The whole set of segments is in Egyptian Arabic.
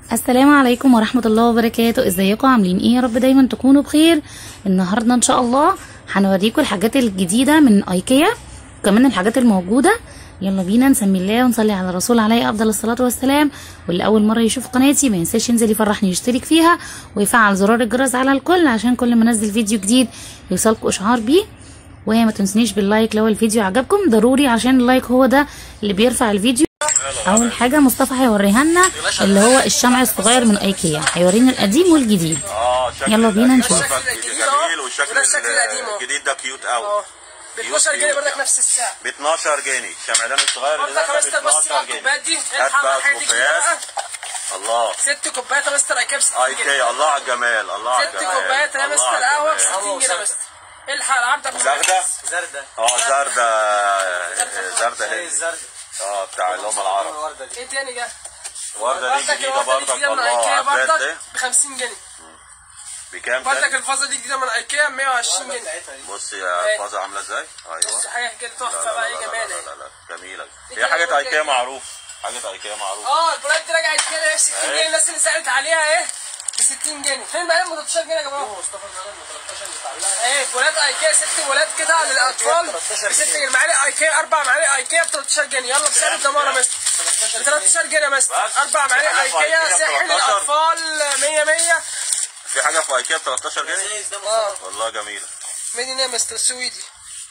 السلام عليكم ورحمة الله وبركاته ازيكم عاملين ايه يا رب دايما تكونوا بخير النهاردة ان شاء الله هنوريكم الحاجات الجديدة من ايكيا وكمان الحاجات الموجودة يلا بينا نسمي الله ونصلي على الرسول عليه افضل الصلاة والسلام واللي اول مرة يشوف قناتي ما ينساش ينزل يفرحني يشترك فيها ويفعل زرار الجرس على الكل عشان كل ما انزل فيديو جديد يوصلكم اشعار بيه وما تنسونيش باللايك لو الفيديو عجبكم ضروري عشان اللايك هو ده اللي بيرفع الفيديو اول حاجه مصطفى هيوريها لنا اللي هو الشمع الصغير من ايكيا هيورينا القديم والجديد اه شكل يلا بينا القديم نشوف. ده جميل والشكل وده الشكل القديم اهو. الجديد ده كيوت قوي اه ب 12 جنيه برضك نفس السعر ب 12 جنيه الشمعدان الصغير برضك ده يا ب مستر بص 12 بقى جنيه الكوبايات دي هات الحق بقى الحاجات دي كتير الكوبايات بقى الله ست كوبايات يا مستر ايكيا ب 60 جنيه ايكيا الله على الجمال الله على ست الجمال كوبايات يا الله مستر على قهوه ب الجمال. 60 جنيه يا مستر الحق العرض ده زردة زردة اه زردة زردة ايه هندي الزردة اه بتاع اللي هم العرب الوردة دي ايه تاني جه؟ وردة دي برضك جديدة الوردة دي برضك جديدة من الله ايكيا عباد برضك ده ب 50 جنيه بكام برضك تاني؟ الفازة دي جديدة من ايكيا 120 جنيه بتاعتها دي بص يا فازة عاملة ازاي ايوه بص حاجة كده لا تحفة لا بقى لا ايه لا جمال لا اهي. لا لا جميلة إيه هي حاجة كده ايكيا برضك؟ معروف حاجة ايكيا معروف اه البولات دي رجعت كده ب 60 ايه. جنيه الناس اللي سالت عليها ايه ب 60 جنيه فين بقى ال 13 جنيه يا جماعه مصطفى زمان 13 متعلقة ايه بولات ايكيا ست بولات كده للاطفال ب 6 جنيه معالق ايكيا اربع معالق ايكيا ب 13 جنيه يلا بسعر الدمار يا مستر ب 13 جنيه يا مستر بس. اربع معالق أنا في ايكيا أيكيا ب ساحل 13. الاطفال 100 100 في حاجة في ايكيا ب 13 جنيه ازايز ده اه مصطفى والله جميلة ميدين يا مستر سويدي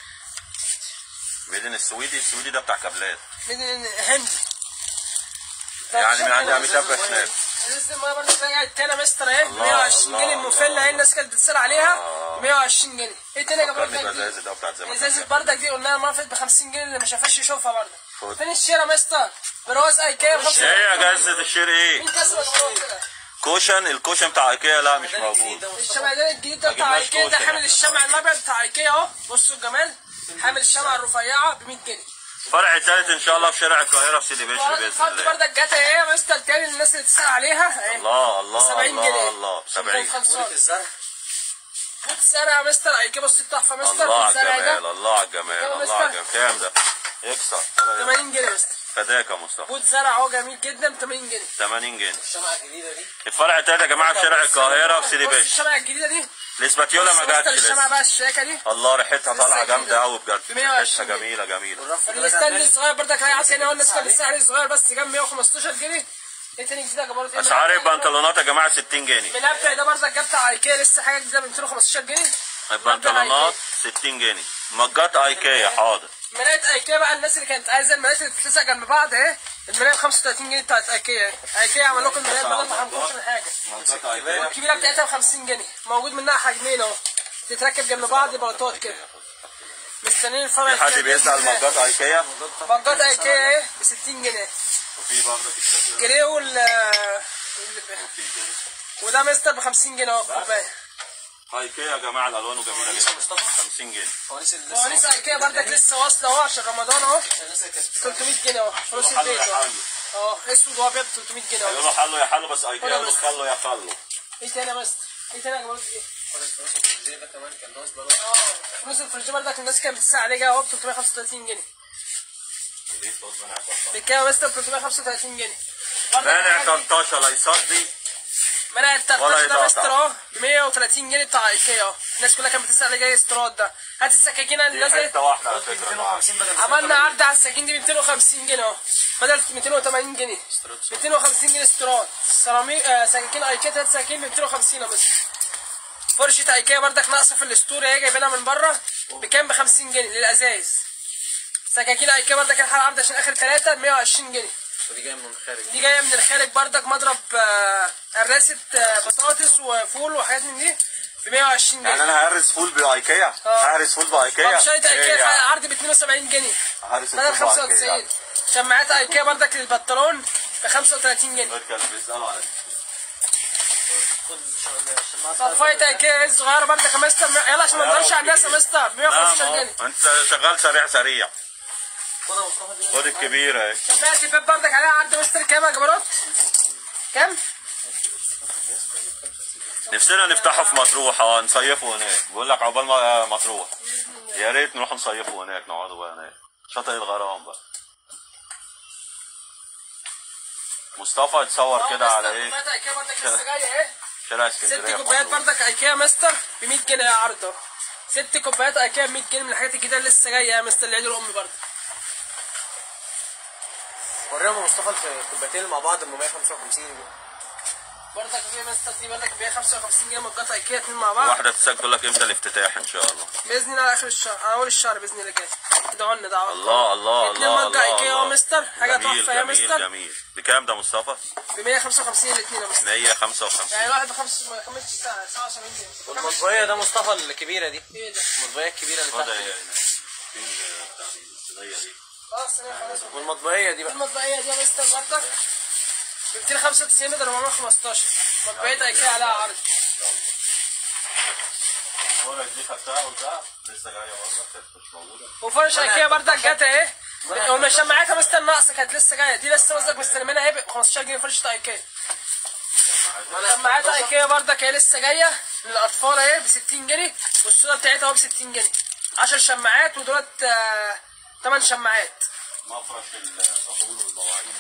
ميدن السويدي السويدي ده بتاع كابلات ميدين هندي يعني من عندها مش مشابه هناك ازاز الميه برضه رجعت تاني يا مستر اهي الله، 120 الله، جنيه المفله الله. اهي الناس كانت بتسال عليها آه. 120 جنيه ايه تاني يا جماعه فكرني برضك دي؟ بازاز ده بتاعت زمان ازازه بردك دي قلنا المره اللي فاتت ب 50 جنيه اللي ما شافهاش يشوفها برضه خد. فين الشيره يا مستر؟ برواز ايكيا ب 50 ايه يا جزة الشير ايه مين كسر الغراب كده؟ كوشن الكوشن بتاع ايكيا لا مش موجود الشمع ده الجديد ده ما بتاع جبناش ايكيا ده كوشن حامل احنا. الشمع الابيض بتاع ايكيا اهو بصوا الجمال حامل الشمع الرفيعه ب 100 جنيه فرع التالت ان شاء الله في شارع القاهرة في سيدي بشر باذن الخط الله بردك جت اهي يا مستر تاني للناس اللي تسال عليها اهي الله الله 70 جنيه الله الله 70 ورقة الزرع خد سعر يا مستر ايكيا بص التحفه يا مستر الله على السعر الجمال ده الله على الجمال كام الله على مستر؟ الجمال كام ده يكسر 80 جنيه يا مستر فداك يا مصطفى بود زرع اهو جميل جدا ب 80 جنيه 80 جنيه الشمعة الجديدة دي الفرع التالت يا جماعة في شارع القاهرة في سيدي بص بشر الشمعة الجديدة دي الاسباتيولا بص ما يا مستر جاتش الشمعة لسه بقى الشياكة دي الله ريحتها طالعة جديدة. جامدة قوي بجد ب 120 ريحتها جنيه. جميلة جميلة الستاند الصغير برضك رايح تاني اهو الناس كانت السعر الصغير بس جنب 115 جنيه ايه تاني جديد يا جماعه إيه اسعار المنبع؟ البنطلونات يا جماعة 60 جنيه المنبع ده برضك جاب بتاع ايكيا لسه حاجه جديده ب 215 جنيه البنطلونات 60 جنيه مجات ايكيا حاضر مراية ايكيا بقى الناس اللي كانت عايزه المرايات اللي بتتلزق جنب بعض اهي المرايه ب 35 جنيه بتاعت ايكيا ايكيا عمل لكم المرايات بدل ما حرمتوش من حاجه مجات ايكيا الكبيره بتاعتها ب 50 جنيه موجود منها حجمين اهو تتركب جنب بعض بلاطات كده مستنيين الفرع في حد التاني بيسأل بإذن الله. مجات ايكيا مجات ايكيا اهي ب 60 جنيه وفي برضه في الشكل جنيه وال وده مستر ب 50 جنيه اهو كوبايه ايكيا يا جماعة الالوان جميلة جدا 50 جنيه فوانيس اللي فوانيس ايكيا بردك لسه واصله اهو عشان رمضان اهو الناس اللي كانت 300 جنيه اهو فلوس حلو البيت يا اهو حلو اه اسود وابيض 300 جنيه اهو يقولوا حلو يا حلو بس ايكيا ولا يقولوا بس. خلو يا خلو ايه تاني يا مستر؟ ايه تاني يا جماعه دي؟ فلوس الفرنجية ده كمان كان ناقص بقى اه فلوس الفريج بردك الناس كانت بتسأل عليه اهو ب 335 جنيه بكام يا مستر 335 جنيه بردك مانع الحاجات دي- 13 لا يصدي منع ولا التفتيش ده يتقطع. مستر اهو ب 130 جنيه بتاع ايكيا اهو الناس كلها كانت بتسأل عليه جاي استيراد ده هات السكاكين اللي دي نزلت حتة واحدة على فكرة 250 بدل عملنا عرض على السكاكين دي ب 250 جنيه اهو بدل 280 جنيه 250 جنيه استيراد سيراميك آه سكاكين ايكيا تلات سكاكين ب 250 يا مستر فرشة ايكيا بردك ناقصة في الاسطورة اهي جايبينها من بره بكام ب 50 جنيه للازاز سكاكين ايكيا بردك الحلقة عرض عشان اخر ثلاثة ب 120 جنيه ودي جاية من الخارج دي جاية من الخارج بردك مضرب آه، هراسة آه، بطاطس وفول وحاجات من دي ب 120 يعني جنيه انا هرس فول بايكيا اه. هرس فول بايكيا طب شايط إيه ايكيا يعني؟ عرض ب 72 جنيه هرس بدل الفول 95 بايكيا شماعات ايكيا بردك للبنطلون ب 35 جنيه كانوا بيسألوا على خد الشماعة صفاية ايكيا الصغيرة بردك يا مستر يلا عشان ما نضلش على الناس يا مستر ب 115 نعم جنيه أهو. انت شغال سريع سريع خدها مصطفى دي خد الكبيرة اهي شماعة الباب بردك عليها عرض مستر كام يا جبروت؟ كام؟ نفسنا نفتحه في مطروح اه نصيفه هناك بقول لك عقبال ما آه، مطروح يا ريت نروح نصيفه هناك نقعدوا بقى هناك شاطئ الغرام بقى مصطفى اتصور كده على ايه كوبايات ايكيا بردك لسه جايه اهي شارع ست اسكندريه في كوبايات مطروح. بردك ايكيا مستر ب 100 جنيه يا عرض اهو ست كوبايات ايكيا ب 100 جنيه من الحاجات الجديده اللي لسه جايه يا مستر العيد الام برضه وريهم يا مصطفى الكوبايتين اللي مع بعض ب 155 جنيه بردك في مستر دي بردك ب 155 جنيه مجات ايكيا اتنين مع بعض واحده تسجل لك امتى الافتتاح ان شاء الله باذن الله على اخر الشهر على اول الشهر باذن الله جاي ادعوا لنا دعوه الله الله اتنين الله مجة الله ايكيا الله. يا مستر حاجه جميل تحفه يا جميل مستر جميل بكام ده مصطفى؟ ب 155 الاثنين يا مستر 155 يعني الواحد ب 75 جنيه والمطبية ده مصطفى الكبيرة دي ايه ده؟ المطبية الكبيرة اللي خدها تحت يا دي. هنا. في ال- بتاع دي، الصينية دي. خلاص انا خلاص والمطبية دي بقى المطبعية دي يا مستر بردك ب 295 بدل 415 مطبعية ايكيا عليها عرض الصورة دي خدتها وبتاع لسه جايه برضه كانت مش موجوده وفرش ايكيا بردك جت اهي والشماعات يا مستر ناقصه كانت لسه جايه دي لسه قصدك مستلمينها اهي ب 15 جنيه فرشه ايكيا شماعات ايكيا بردك هي لسه جايه للاطفال اهي ب 60 جنيه والصوره بتاعتها اهو ب 60 جنيه 10 شماعات ودولت 8 شماعات مفرش الصحون والمواعين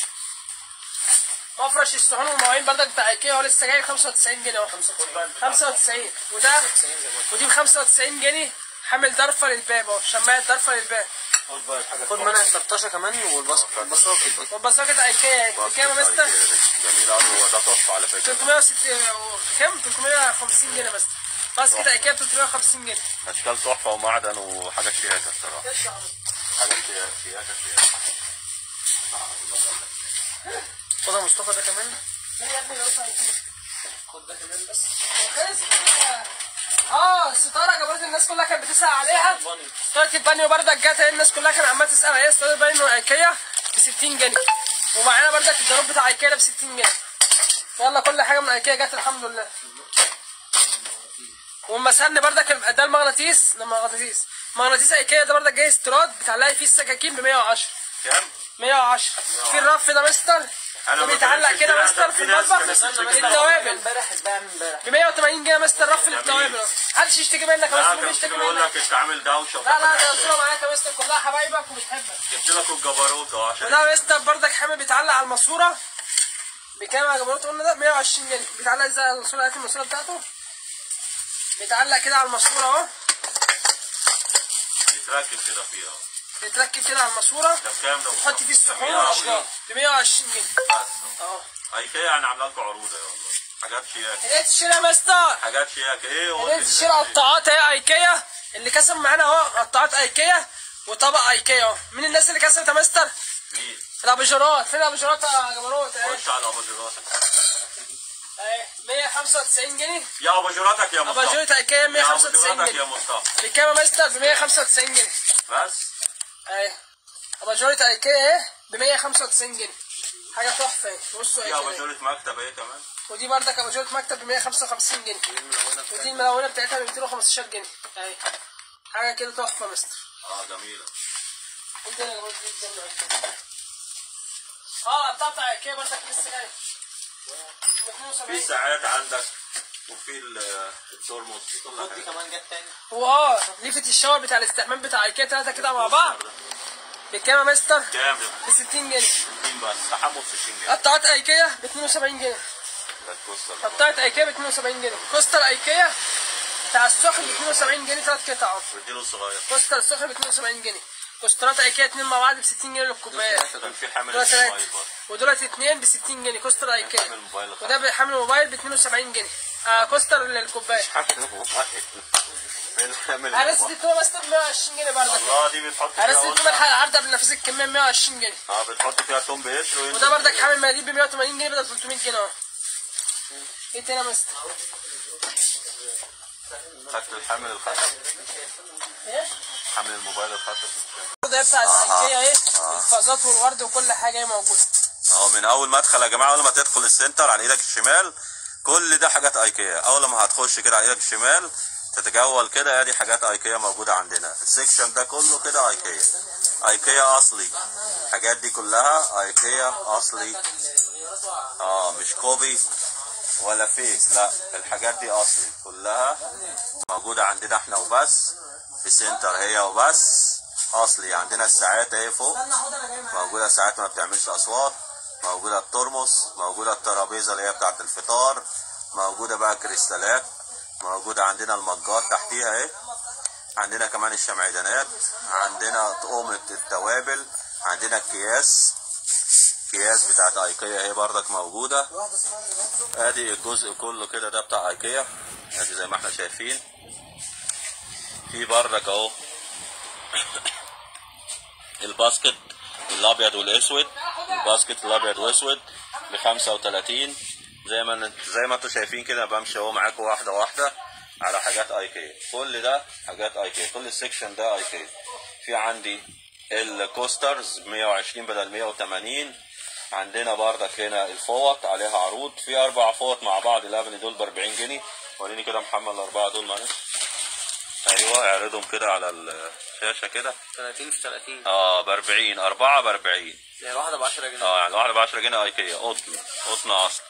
مفرش الصحون والمواعين بردك بتاع ايكيا هو لسه جاي ب 95 جنيه اهو 95 وده ودي ب 95 جنيه حامل ضرفه للباب اهو شماعه ضرفه للباب خد بقى الحاجة خد منها الطرطشة كمان والبص- والبصاقة دي والبساكة ايكيا اهي بكام يا مستر؟ جميل قوي هو ده تحفه على فكره 360 كام 350 جنيه بس باسكت ايكيا ب 350 جنيه اشكال تحفه ومعدن وحاجه شياكه الصراحه حاجه شياكه شياكه شياكه خد يا مصطفى ده كمان يا ابني لو خد ده كمان بس اه الستاره جابت الناس كلها كانت بتسال عليها ستاره البانيو بردك جت اهي الناس كلها كانت عماله تسال عليها ستاره البانيو ايكيا ب 60 جنيه ومعانا بردك الجنوب بتاع ايكيا ده ب 60 جنيه يلا كل حاجه من ايكيا جت الحمد لله والمسن بردك ده المغناطيس ده مغناطيس مغناطيس ايكيا ده بردك جاي استيراد بتعلقي فيه السكاكين ب 110 كام؟ 110 في الرف ده مستر أنا ده ما بيتعلق كانش كده كده، مستر في في ناس المطبخ كانت بتشتكي للتوابل امبارح اتباع من امبارح ب 180 جنيه مستر رف للتوابل محدش يشتكي منك يا لا مستر مين كان يشتكي بيقول منك لك انت عامل دوشه لا لا ده وحاجات. الصوره معاك يا مستر كلها حبايبك وبتحبك جبت لك الجبروت اهو عشان وده يا مستر بردك حامل بيتعلق على الماسوره بكام يا جماعه قلنا ده 120 جنيه بيتعلق ازاي على الماسوره هات الماسوره بتاعته بيتعلق كده على الماسوره اهو يتركب كده فيها بيتركب كده على الماسوره ده بكام ده تحط فيه الصحون 120. والاشرار ب 120 جنيه بس اهو ايكيا يعني عامله لكم عروض يا والله حاجات شياكه هديت الشير يا مستر حاجات شياكه ايه هو هديت الشير قطاعات اهي ايكيا اللي كسب معانا اهو قطاعات ايكيا وطبق ايكيا اهو مين الناس اللي كسبت يا مستر؟ مين؟ الاباجورات فين الاباجورات يا جبروت اهي خش على اباجوراتك اهي 195 جنيه يا اباجوراتك يا مصطفى اباجورة ايكيا يا 195 اباجوراتك يا جنيه مصطفى بكام يا مستر ب 195 جنيه بس اهي اباجورة ايكيا اهي ب 195 جنيه حاجه تحفه اهي بصوا في ايكيا اباجوره مكتب ايه كمان ودي بردك اباجورة مكتب ب 155 جنيه ودي الملونه بتاعتها ب 215 جنيه اهي حاجه كده تحفه يا مستر اه جميله انت اللي جابت لي الجنة أكتر. اه بتاعت ايكيا بردك لسه جاي ب في 72 ساعات عندك وفي ال- الترمس وكل خد دي حاجه كمان جت تاني واه ليفة الشاور بتاع الاستحمام بتاع ايكيا تلاتة كده مع بعض بكام يا مستر؟ كام ب 60 جنيه 60 بس تحمل 60 جنيه قطعت ايكيا ب 72 جنيه ده الكوستر قطعت ايكيا ب 72 جنيه كوستر ايكيا بتاع السخن ب 72 جنيه ثلاث قطع اهو واديله الصغير كوستر السخن ب 72 جنيه كوسترات ايكيا اتنين مع بعض ب 60 جنيه للكوبايات كان في حامل دولت الموبايل ثلاثة برضه ودولت اتنين ب 60 جنيه كوستر حامل ايكيا الموبايل وده بحمل موبايل ب 72 جنيه آه كوستر للكوبايه حامل الموبايل من حامل انا الموبايل اديته بس ب 120 جنيه برضك الله دي بتحط فيها انا اديته قلنا- العرضه بنفس الكميه 120 جنيه اه بتحط فيها توم بقشر وينزل وده بردك فيها. حامل مناديل ب 180 جنيه بدل 300 جنيه اهو ايه تاني يا مستر؟ خدت الحامل الخشب ايه؟ حامل الموبايل الخشب ده بتاع آه. الايكيا ايه؟ الفازات والورد وكل حاجه ايه موجوده اه من اول ما ادخل يا جماعه اول ما تدخل السنتر على ايدك الشمال كل ده حاجات ايكيا اول ما هتخش كده على ايدك الشمال تتجول كده ادي حاجات ايكيا موجوده عندنا السكشن ده كله كده ايكيا ايكيا اصلي الحاجات دي كلها ايكيا اصلي اه مش كوبي ولا فيك لا الحاجات دي اصلي كلها موجوده عندنا احنا وبس في سنتر هي وبس اصلي عندنا الساعات اهي فوق موجوده ساعات ما بتعملش اصوات موجودة الترمس موجودة الترابيزة اللي هي بتاعة الفطار موجودة بقى كريستالات موجودة عندنا المجات تحتيها اهي عندنا كمان الشمعدانات عندنا طقومة التوابل عندنا الكياس الكياس بتاعت ايكيا اهي بردك موجودة ادي الجزء كله كده ده بتاع ايكيا ادي زي ما احنا شايفين في بردك اهو الباسكت الابيض والاسود الباسكت الابيض واسود ب 35 زي ما زي ما انتم شايفين كده بمشي اهو معاكم واحده واحده على حاجات ايكيا كل ده حاجات ايكيا كل السكشن ده ايكيا في عندي الكوسترز 120 بدل 180 عندنا بردك هنا الفوط عليها عروض في اربع فوط مع بعض الابني دول ب 40 جنيه وريني كده محمد الاربعه دول معلش ايوه اعرضهم كده على الشاشه كده 30 في 30 اه ب 40 اربعه ب 40 يعني الواحده ب 10 جنيه اه يعني الواحده ب 10 جنيه ايكيا قطن قطن اصل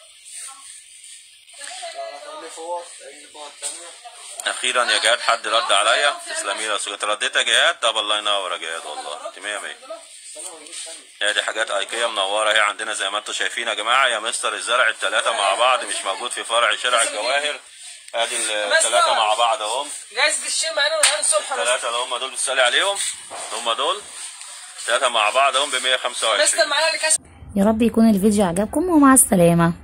اخيرا يا جهاد حد رد عليا تسلمي لي يا أستاذ. رديت يا جهاد طب الله ينور يا جهاد والله انت 100 100 هي دي حاجات ايكيا منوره اهي عندنا زي ما انتم شايفين يا جماعه يا مستر الزرع الثلاثه مع بعض مش موجود في فرع شارع الجواهر ادي الثلاثه مع بعض اهم جايزة الشيء معانا والهان الصبح يا الثلاثه اللي هم دول بتسالي عليهم هم دول ثلاثه مع بعض هم ب مستر 125 معانا اللي كاس يا رب يكون الفيديو عجبكم ومع السلامة